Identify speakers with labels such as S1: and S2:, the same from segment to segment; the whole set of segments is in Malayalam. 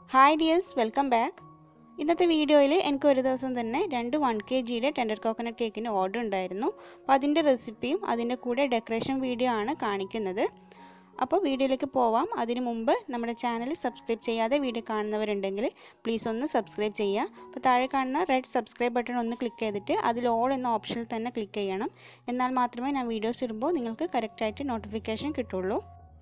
S1: ഹായ് ഡിയേഴ്സ് വെൽക്കം ബാക്ക് ഇന്നത്തെ വീഡിയോയിൽ എനിക്ക് ഒരു ദിവസം തന്നെ രണ്ട് വൺ കെ ജിയുടെ ടെൻഡർ കോക്കനട്ട് കേക്കിന് ഓർഡർ ഉണ്ടായിരുന്നു അപ്പോൾ അതിൻ്റെ റെസിപ്പിയും അതിൻ്റെ കൂടെ ഡെക്കറേഷൻ വീഡിയോ ആണ് കാണിക്കുന്നത് അപ്പോൾ വീഡിയോയിലേക്ക് പോവാം അതിനു മുമ്പ് നമ്മുടെ ചാനൽ സബ്സ്ക്രൈബ് ചെയ്യാതെ വീഡിയോ കാണുന്നവരുണ്ടെങ്കിൽ പ്ലീസ് ഒന്ന് സബ്സ്ക്രൈബ് ചെയ്യുക അപ്പോൾ താഴെ കാണുന്ന റെഡ് സബ്സ്ക്രൈബ് ബട്ടൺ ഒന്ന് ക്ലിക്ക് ചെയ്തിട്ട് അതിൽ ഓൾ എന്ന ഓപ്ഷനിൽ തന്നെ ക്ലിക്ക് ചെയ്യണം എന്നാൽ മാത്രമേ ഞാൻ വീഡിയോസ് ഇടുമ്പോൾ നിങ്ങൾക്ക് കറക്റ്റായിട്ട് നോട്ടിഫിക്കേഷൻ കിട്ടുള്ളൂ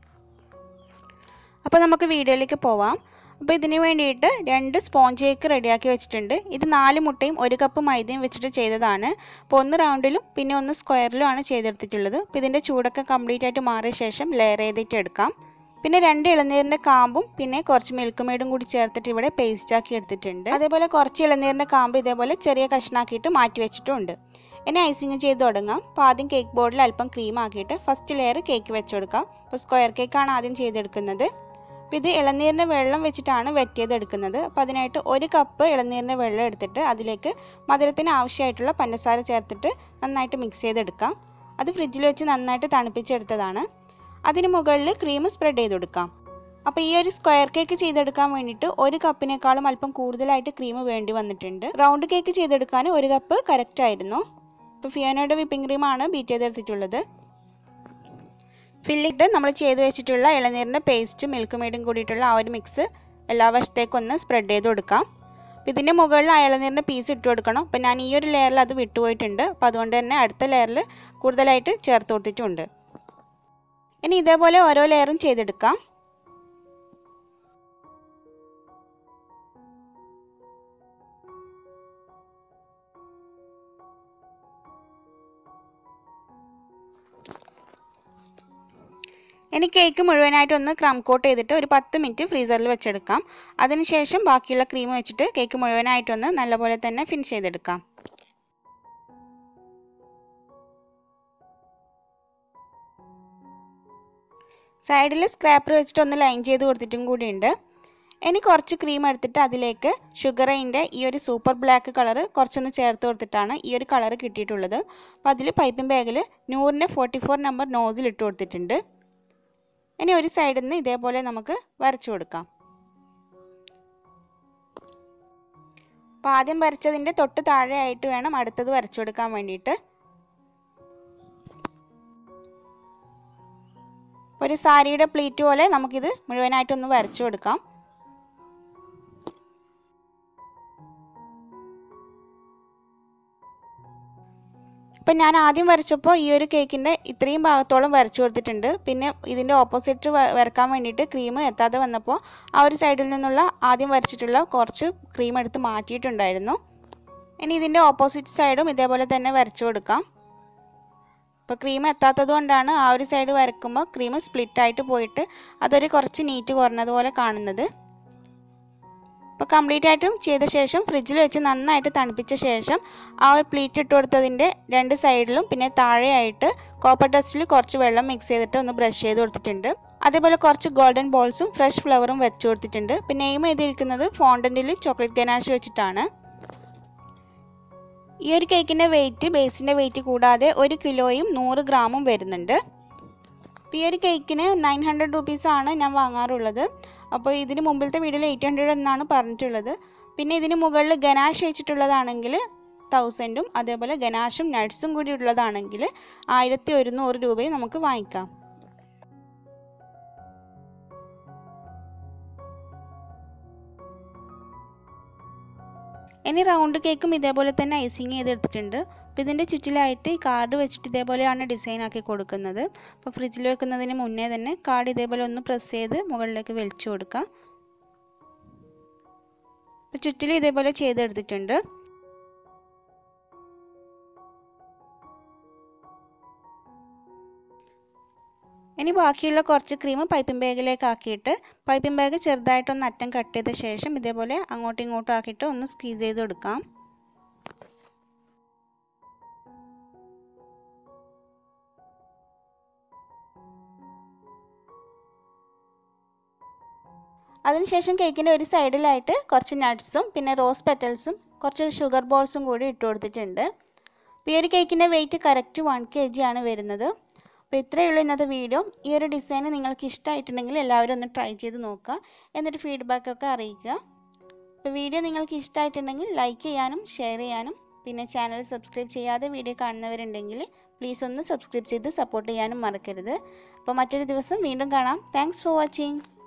S1: അപ്പോൾ നമുക്ക് വീഡിയോയിലേക്ക് പോവാം അപ്പോൾ ഇതിന് വേണ്ടിയിട്ട് രണ്ട് സ്പോഞ്ച് കേക്ക് റെഡിയാക്കി വെച്ചിട്ടുണ്ട് ഇത് നാല് മുട്ടയും ഒരു കപ്പ് മൈദയും വെച്ചിട്ട് ചെയ്തതാണ് അപ്പോൾ ഒന്ന് റൗണ്ടിലും പിന്നെ ഒന്ന് സ്ക്വയറിലും ആണ് ചെയ്തെടുത്തിട്ടുള്ളത് അപ്പോൾ ഇതിൻ്റെ ചൂടൊക്കെ കംപ്ലീറ്റ് ആയിട്ട് മാറിയ ശേഷം ലെയർ ചെയ്തിട്ട് എടുക്കാം പിന്നെ രണ്ട് ഇളനീരിൻ്റെ കാമ്പും പിന്നെ കുറച്ച് മിൽക്ക് മെയ്ഡും കൂടി ചേർത്തിട്ട് ഇവിടെ പേസ്റ്റ് ആക്കി എടുത്തിട്ടുണ്ട് അതേപോലെ കുറച്ച് ഇളനീരിൻ്റെ കാമ്പ് ഇതേപോലെ ചെറിയ കഷ്ണാക്കിയിട്ട് മാറ്റി വെച്ചിട്ടുണ്ട് ഇനി ഐസിങ് ചെയ്ത് തുടങ്ങാം അപ്പോൾ ആദ്യം കേക്ക് ബോർഡിൽ അല്പം ക്രീം ആക്കിയിട്ട് ഫസ്റ്റ് ലെയർ കേക്ക് വെച്ച് കൊടുക്കാം അപ്പോൾ സ്ക്വയർ കേക്കാണ് ആദ്യം ചെയ്തെടുക്കുന്നത് അപ്പോൾ ഇത് ഇളനീരിൻ്റെ വെള്ളം വെച്ചിട്ടാണ് വെറ്റ് ചെയ്തെടുക്കുന്നത് അപ്പോൾ അതിനായിട്ട് ഒരു കപ്പ് ഇളനീരിൻ്റെ വെള്ളം എടുത്തിട്ട് അതിലേക്ക് മധുരത്തിന് ആവശ്യമായിട്ടുള്ള പഞ്ചസാര ചേർത്തിട്ട് നന്നായിട്ട് മിക്സ് ചെയ്തെടുക്കാം അത് ഫ്രിഡ്ജിൽ വെച്ച് നന്നായിട്ട് തണുപ്പിച്ചെടുത്തതാണ് അതിന് മുകളിൽ ക്രീം സ്പ്രെഡ് ചെയ്ത് കൊടുക്കാം അപ്പോൾ ഈ ഒരു സ്ക്വയർ കേക്ക് ചെയ്തെടുക്കാൻ വേണ്ടിയിട്ട് ഒരു കപ്പിനേക്കാളും അല്പം കൂടുതലായിട്ട് ക്രീം വേണ്ടി വന്നിട്ടുണ്ട് റൗണ്ട് കേക്ക് ചെയ്തെടുക്കാൻ ഒരു കപ്പ് കറക്റ്റ് ആയിരുന്നു ഇപ്പോൾ ഫിയോനയുടെ വിപ്പിംഗ് ക്രീമാണ് ബീറ്റ് ചെയ്തെടുത്തിട്ടുള്ളത് ഫില്ലിട്ട് നമ്മൾ ചെയ്ത് വെച്ചിട്ടുള്ള ഇളനീരിൻ്റെ പേസ്റ്റ് മിൽക്ക് മെയ്ഡും കൂടിയിട്ടുള്ള ആ ഒരു മിക്സ് എല്ലാ വശത്തേക്കും ഒന്ന് സ്പ്രെഡ് ചെയ്ത് കൊടുക്കാം അപ്പോൾ ഇതിൻ്റെ മുകളിൽ ആ ഇളനീരിൻ്റെ പീസ് ഇട്ട് കൊടുക്കണം അപ്പോൾ ഞാൻ ഈ ഒരു ലെയറിൽ അത് വിട്ടുപോയിട്ടുണ്ട് അപ്പോൾ അതുകൊണ്ട് തന്നെ അടുത്ത ലെയറിൽ കൂടുതലായിട്ട് ചേർത്ത് കൊടുത്തിട്ടുണ്ട് ഇനി ഇതേപോലെ ഓരോ ലെയറും ചെയ്തെടുക്കാം ഇനി കേക്ക് മുഴുവനായിട്ടൊന്ന് ക്രം കോട്ട് ചെയ്തിട്ട് ഒരു പത്ത് മിനിറ്റ് ഫ്രീസറിൽ വെച്ചെടുക്കാം അതിനുശേഷം ബാക്കിയുള്ള ക്രീം വെച്ചിട്ട് കേക്ക് മുഴുവനായിട്ടൊന്ന് നല്ലപോലെ തന്നെ ഫിനിഷ് ചെയ്തെടുക്കാം സൈഡിൽ സ്ക്രാപ്പർ വെച്ചിട്ട് ഒന്ന് ലൈൻ ചെയ്ത് കൊടുത്തിട്ടും കൂടിയുണ്ട് ഇനി കുറച്ച് ക്രീം എടുത്തിട്ട് അതിലേക്ക് ഷുഗറൈൻ്റെ ഈ ഒരു സൂപ്പർ ബ്ലാക്ക് കളർ കുറച്ചൊന്ന് ചേർത്ത് കൊടുത്തിട്ടാണ് ഈ ഒരു കളർ കിട്ടിയിട്ടുള്ളത് അപ്പോൾ അതിൽ പൈപ്പിംഗ് ബാഗിൽ നൂറിൻ്റെ ഫോർട്ടി ഫോർ നമ്പർ നോസിൽ ഇട്ട് കൊടുത്തിട്ടുണ്ട് ഇനി ഒരു സൈഡിൽ നിന്ന് ഇതേപോലെ നമുക്ക് വരച്ചു കൊടുക്കാം അപ്പോൾ ആദ്യം വരച്ചതിൻ്റെ തൊട്ട് താഴെയായിട്ട് വേണം അടുത്തത് വരച്ചു കൊടുക്കാൻ വേണ്ടിയിട്ട് ഒരു സാരിയുടെ പ്ലീറ്റ് പോലെ നമുക്കിത് മുഴുവനായിട്ടൊന്ന് വരച്ചു കൊടുക്കാം ഇപ്പം ഞാൻ ആദ്യം വരച്ചപ്പോൾ ഈ ഒരു കേക്കിൻ്റെ ഇത്രയും ഭാഗത്തോളം വരച്ചു കൊടുത്തിട്ടുണ്ട് പിന്നെ ഇതിൻ്റെ ഓപ്പോസിറ്റ് വരക്കാൻ വേണ്ടിയിട്ട് ക്രീം എത്താതെ വന്നപ്പോൾ ആ ഒരു സൈഡിൽ നിന്നുള്ള ആദ്യം വരച്ചിട്ടുള്ള കുറച്ച് ക്രീം എടുത്ത് മാറ്റിയിട്ടുണ്ടായിരുന്നു ഇനി ഇതിൻ്റെ ഓപ്പോസിറ്റ് സൈഡും ഇതേപോലെ തന്നെ വരച്ചു കൊടുക്കാം ഇപ്പോൾ ക്രീം എത്താത്തത് കൊണ്ടാണ് ആ ഒരു സൈഡ് വരക്കുമ്പോൾ ക്രീം സ്പ്ലിറ്റ് ആയിട്ട് പോയിട്ട് അതൊരു കുറച്ച് നീറ്റ് കുറഞ്ഞതുപോലെ കാണുന്നത് അപ്പോൾ കംപ്ലീറ്റ് ആയിട്ടും ചെയ്ത ശേഷം ഫ്രിഡ്ജിൽ വെച്ച് നന്നായിട്ട് തണുപ്പിച്ച ശേഷം ആ ഒരു പ്ലീറ്റ് ഇട്ട് കൊടുത്തതിൻ്റെ രണ്ട് സൈഡിലും പിന്നെ താഴെയായിട്ട് കോപ്പർ ഡസ്റ്റിൽ കുറച്ച് വെള്ളം മിക്സ് ചെയ്തിട്ട് ഒന്ന് ബ്രഷ് ചെയ്ത് കൊടുത്തിട്ടുണ്ട് അതേപോലെ കുറച്ച് ഗോൾഡൻ ബോൾസും ഫ്രഷ് ഫ്ലവറും വെച്ച് കൊടുത്തിട്ടുണ്ട് പിന്നെ എയിം ചെയ്തിരിക്കുന്നത് ഫോണ്ടൻറ്റിൽ ചോക്ലേറ്റ് ഗനാഷ് വെച്ചിട്ടാണ് ഈ ഒരു കേക്കിൻ്റെ വെയിറ്റ് ബേസിൻ്റെ വെയിറ്റ് കൂടാതെ ഒരു കിലോയും നൂറ് ഗ്രാമും വരുന്നുണ്ട് ഈ ഒരു കേക്കിന് നയൻ ഹൺഡ്രഡ് റുപ്പീസാണ് ഞാൻ വാങ്ങാറുള്ളത് അപ്പോൾ ഇതിന് മുമ്പിലത്തെ വീഡിയോയിൽ എയ്റ്റ് ഹൺഡ്രഡ് എന്നാണ് പറഞ്ഞിട്ടുള്ളത് പിന്നെ ഇതിന് മുകളിൽ ഗനാഷ് വെച്ചിട്ടുള്ളതാണെങ്കിൽ തൗസൻഡും അതേപോലെ ഗനാഷും നട്ട്സും കൂടി ഉള്ളതാണെങ്കിൽ ആയിരത്തി ഒരുന്നൂറ് രൂപയും നമുക്ക് വാങ്ങിക്കാം ഇനി റൗണ്ട് കേക്കും ഇതേപോലെ തന്നെ ഐസിങ് ചെയ്തെടുത്തിട്ടുണ്ട് അപ്പോൾ ഇതിൻ്റെ ചുറ്റിലായിട്ട് ഈ കാർഡ് വെച്ചിട്ട് ഇതേപോലെയാണ് ഡിസൈൻ ആക്കി കൊടുക്കുന്നത് അപ്പോൾ ഫ്രിഡ്ജിൽ വെക്കുന്നതിന് മുന്നേ തന്നെ കാർഡ് ഇതേപോലെ ഒന്ന് പ്രസ് ചെയ്ത് മുകളിലേക്ക് വലിച്ചു കൊടുക്കുക അപ്പോൾ ചുറ്റിലും ഇതേപോലെ ചെയ്തെടുത്തിട്ടുണ്ട് ഇനി ബാക്കിയുള്ള കുറച്ച് ക്രീം പൈപ്പിംഗ് ബാഗിലേക്ക് ആക്കിയിട്ട് പൈപ്പിംഗ് ബാഗ് ചെറുതായിട്ടൊന്ന് അറ്റം കട്ട് ചെയ്ത ശേഷം ഇതേപോലെ അങ്ങോട്ടും ഇങ്ങോട്ടും ആക്കിയിട്ട് ഒന്ന് സ്ക്വീസ് ചെയ്ത് കൊടുക്കാം അതിനുശേഷം കേക്കിൻ്റെ ഒരു സൈഡിലായിട്ട് കുറച്ച് നട്ട്സും പിന്നെ റോസ് പെറ്റൽസും കുറച്ച് ഷുഗർ ബോൾസും കൂടി ഇട്ട് കൊടുത്തിട്ടുണ്ട് അപ്പോൾ ഈ ഒരു കേക്കിൻ്റെ weight correct one K G ആണ് വരുന്നത് അപ്പോൾ ഇത്രയേ ഉള്ളൂ ഇന്നത്തെ വീഡിയോ ഈ ഒരു ഡിസൈൻ നിങ്ങൾക്ക് ഇഷ്ടമായിട്ടുണ്ടെങ്കിൽ എല്ലാവരും ഒന്ന് ട്രൈ ചെയ്ത് നോക്കുക എന്നിട്ട് ഫീഡ്ബാക്കൊക്കെ അറിയിക്കുക അപ്പോൾ വീഡിയോ നിങ്ങൾക്ക് ഇഷ്ടമായിട്ടുണ്ടെങ്കിൽ ലൈക്ക് ചെയ്യാനും ഷെയർ ചെയ്യാനും പിന്നെ ചാനൽ സബ്സ്ക്രൈബ് ചെയ്യാതെ വീഡിയോ കാണുന്നവരുണ്ടെങ്കിൽ പ്ലീസ് ഒന്ന് സബ്സ്ക്രൈബ് ചെയ്ത് സപ്പോർട്ട് ചെയ്യാനും മറക്കരുത് അപ്പോൾ മറ്റൊരു ദിവസം വീണ്ടും കാണാം താങ്ക്സ് ഫോർ വാച്ചിങ്